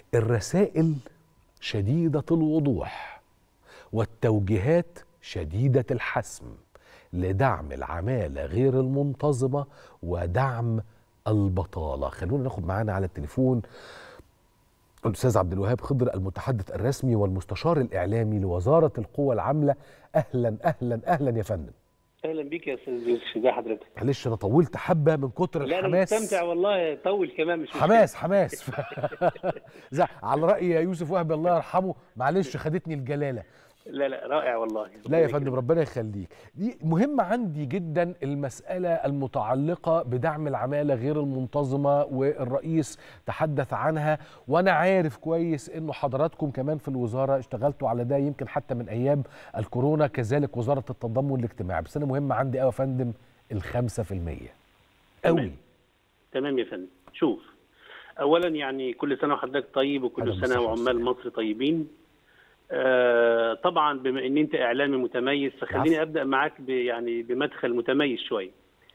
الرسائل شديدة الوضوح والتوجيهات شديدة الحسم لدعم العمالة غير المنتظمة ودعم البطالة خلونا ناخد معانا على التليفون الأستاذ عبد الوهاب خضر المتحدث الرسمي والمستشار الإعلامي لوزارة القوى العاملة أهلا أهلا أهلا يا فندم اهلا بيك يا استاذ يوسف ازي حضرتك معلش أنا طولت حبة من كتر لا انا الحماس مستمتع والله طول كمان مش حماس حماس زي- على رأي يا يوسف وهبي الله يرحمه معلش خدتني الجلالة لا لا رائع والله لا يا فندم ربنا يخليك دي مهمة عندي جدا المسألة المتعلقة بدعم العمالة غير المنتظمة والرئيس تحدث عنها وأنا عارف كويس إنه حضراتكم كمان في الوزارة اشتغلتوا على ده يمكن حتى من أيام الكورونا كذلك وزارة التضامن الاجتماعي بس أنا مهم عندي أوي يا فندم الخمسة في المية أوي تمام. تمام يا فندم شوف اولا يعني كل سنه وحضرتك طيب وكل أهلا سنه وسهلا وعمال وسهلا. مصر طيبين آه طبعا بما ان انت اعلامي متميز فخليني العفو. ابدا معاك ب- يعني بمدخل متميز شويه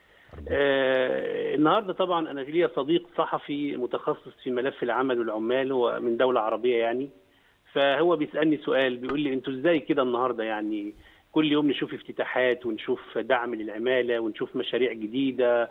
آه النهارده طبعا انا ليا صديق صحفي متخصص في ملف العمل والعمال هو من دوله عربيه يعني فهو بيسالني سؤال بيقول لي انتوا ازاي كده النهارده يعني كل يوم نشوف افتتاحات ونشوف دعم للعماله ونشوف مشاريع جديده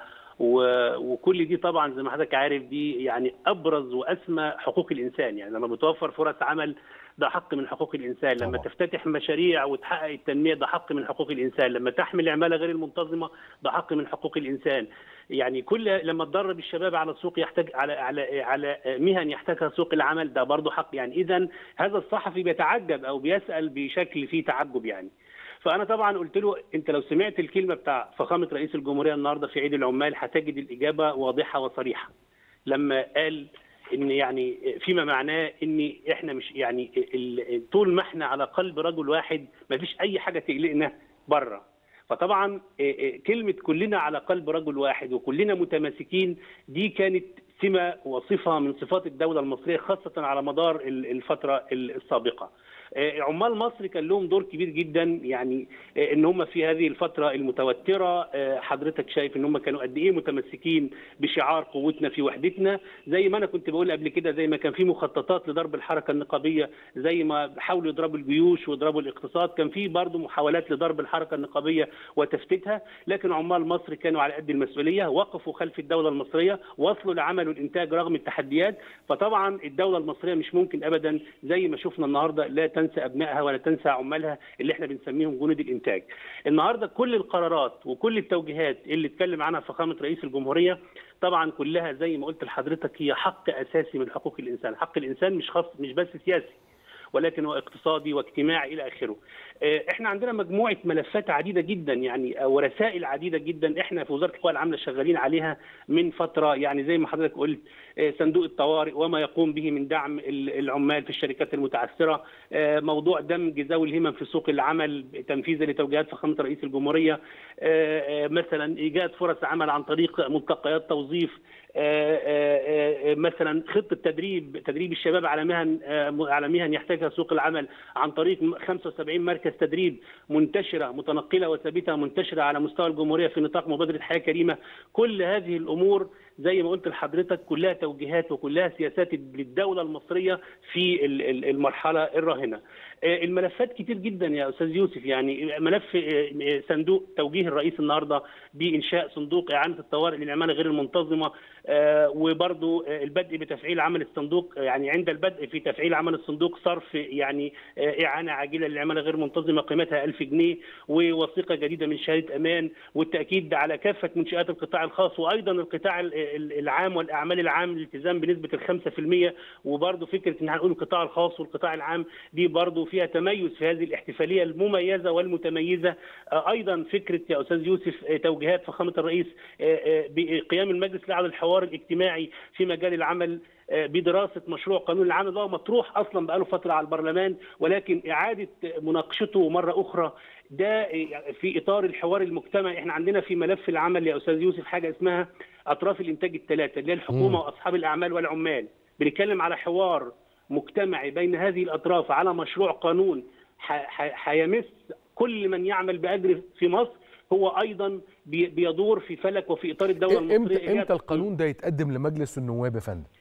و- وكل دي طبعا زي ما حضرتك عارف دي يعني ابرز واسمى حقوق الانسان يعني لما بتوفر فرص عمل ده حق من حقوق الانسان لما طبعا. تفتتح مشاريع وتحقق التنميه ده حق من حقوق الانسان لما تحمل العماله غير المنتظمه ده حق من حقوق الانسان يعني كل لما تدرب الشباب على سوق يحتاج على على على مهن يحتاجها سوق العمل ده برضه حق يعني اذا هذا الصحفي بيتعجب او بيسال بشكل فيه تعجب يعني فانا طبعا قلت له انت لو سمعت الكلمه بتاع فخامه رئيس الجمهوريه النهارده في عيد العمال هتجد الاجابه واضحه وصريحه لما قال ان يعني فيما معناه ان احنا مش يعني ال- طول ما احنا على قلب رجل واحد ما فيش اي حاجه تقلقنا بره فطبعا إيه إيه كلمه كلنا على قلب رجل واحد وكلنا متماسكين دي كانت سمه وصفه من صفات الدوله المصريه خاصه على مدار ال- الفتره ال- السابقه آه، عمال مصر كان لهم دور كبير جدا يعني آه، ان هم في هذه الفتره المتوتره آه، حضرتك شايف ان هم كانوا قد ايه متمسكين بشعار قوتنا في وحدتنا زي ما انا كنت بقول قبل كده زي ما كان في مخططات لضرب الحركه النقابيه زي ما حاولوا يضربوا الجيوش ويضربوا الاقتصاد كان في برضه محاولات لضرب الحركه النقابيه وتفتيتها لكن عمال مصر كانوا على قد المسؤوليه وقفوا خلف الدوله المصريه وصلوا لعمل الانتاج رغم التحديات فطبعا الدوله المصريه مش ممكن ابدا زي ما شفنا النهارده لا تنسى ابنائها ولا تنسى عمالها اللي احنا بنسميهم جنود الانتاج. النهارده كل القرارات وكل التوجيهات اللي اتكلم عنها فخامه رئيس الجمهوريه طبعا كلها زي ما قلت لحضرتك هي حق اساسي من حقوق الانسان، حق الانسان مش خاص مش بس سياسي ولكن هو اقتصادي واجتماعي الى اخره. آه، احنا عندنا مجموعه ملفات عديده جدا يعني آه، ورسائل عديده جدا احنا في وزاره القوى العامله شغالين عليها من فتره يعني زي ما حضرتك قلت آه، صندوق الطوارئ وما يقوم به من دعم ال- العمال في الشركات المتعثره آه، موضوع دمج ذوي الهمم في سوق العمل تنفيذا لتوجيهات فخامه رئيس الجمهوريه آه، آه، مثلا ايجاد فرص عمل عن طريق ملتقيات توظيف آه، آه، آه، مثلا خطه تدريب تدريب الشباب على مهن آه، على مهن يحتاجها سوق العمل عن طريق 75 مركز تدريب منتشره متنقله وثابته منتشره على مستوى الجمهوريه في نطاق مبادره حياه كريمه كل هذه الامور زي ما قلت لحضرتك كلها توجيهات وكلها سياسات للدوله المصريه في ال- ال- المرحله الراهنه آه، الملفات كتير جدا يا استاذ يوسف يعني ملف آه، صندوق توجيه الرئيس النهارده بانشاء صندوق اعانه الطوارئ للعماله غير المنتظمه آه، وبرضو آه، البدء بتفعيل عمل الصندوق آه، يعني عند البدء في تفعيل عمل الصندوق صرف يعني آه، اعانه عاجله للعماله غير منتظمه قيمتها 1000 جنيه ووثيقه جديده من شهاده امان والتاكيد على كافه منشات القطاع الخاص وايضا القطاع ال- ال- العام والاعمال العام الالتزام بنسبه ال 5% وبرضو فكره ان هنقول القطاع الخاص والقطاع العام دي برضو فيها تميز في هذه الاحتفاليه المميزه والمتميزه آه، ايضا فكره يا استاذ يوسف آه، توجيهات فخامه الرئيس آه، آه، بقيام المجلس الاعلى للحوار الاجتماعي في مجال العمل آه، بدراسه مشروع قانون العمل وهو مطروح اصلا بقاله فتره على البرلمان ولكن اعاده مناقشته مره اخرى ده في اطار الحوار المجتمعي احنا عندنا في ملف العمل يا استاذ يوسف حاجه اسمها اطراف الانتاج الثلاثه اللي هي الحكومه مم. واصحاب الاعمال والعمال بنتكلم على حوار مجتمعي بين هذه الاطراف على مشروع قانون ح- ح- هيمس كل من يعمل باجر في مصر هو ايضا بي- بيدور في فلك وفي اطار الدوله المصريه امتى اللي هي امتى القانون ده يتقدم لمجلس النواب يا فندم؟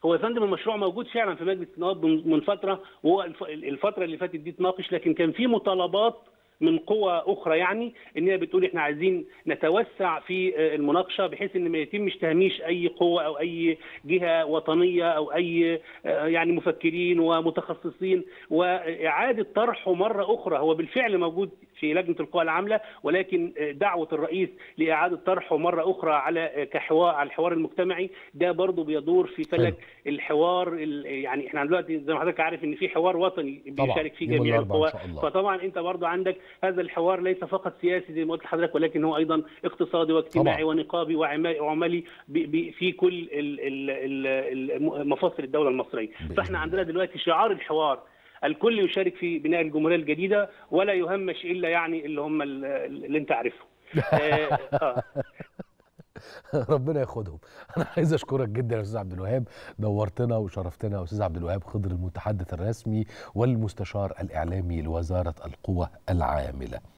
هو يا فندم المشروع موجود فعلا في مجلس النواب من من فتره وهو الف- الفتره اللي فاتت دي اتناقش لكن كان في مطالبات من قوى اخرى يعني ان هي بتقول احنا عايزين نتوسع في آه، المناقشه بحيث ان ما يتمش تهميش اي قوه او اي جهه وطنيه او اي آه، يعني مفكرين ومتخصصين واعاده طرحه مره اخرى هو بالفعل موجود في لجنه القوى العامله ولكن آه، دعوه الرئيس لاعاده طرحه مره اخرى على آه، كحوار على الحوار المجتمعي ده برضه بيدور في فلك الحوار ال- يعني احنا دلوقتي زي ما حضرتك عارف ان في حوار وطني طبعاً. بيشارك فيه يوم جميع الأربعاء إن القوى شاء الله. فطبعا انت برضه عندك هذا الحوار ليس فقط سياسي زي ما قلت لحضرتك ولكن هو ايضا اقتصادي واجتماعي طبعاً. ونقابي وعما- وعملي ب- ب- في كل ال- ال- ال- ال- مفاصل الدوله المصريه بإذن فاحنا عندنا دلوقتي شعار الحوار الكل يشارك في بناء الجمهوريه الجديده ولا يهمش الا يعني اللي هم ال- اللي انت عارفهم آه، آه. ربنا ياخدهم انا عايز اشكرك جدا يا استاذ عبد الوهاب نورتنا وشرفتنا يا استاذ عبد الوهاب خضر المتحدث الرسمي والمستشار الاعلامي لوزاره القوى العامله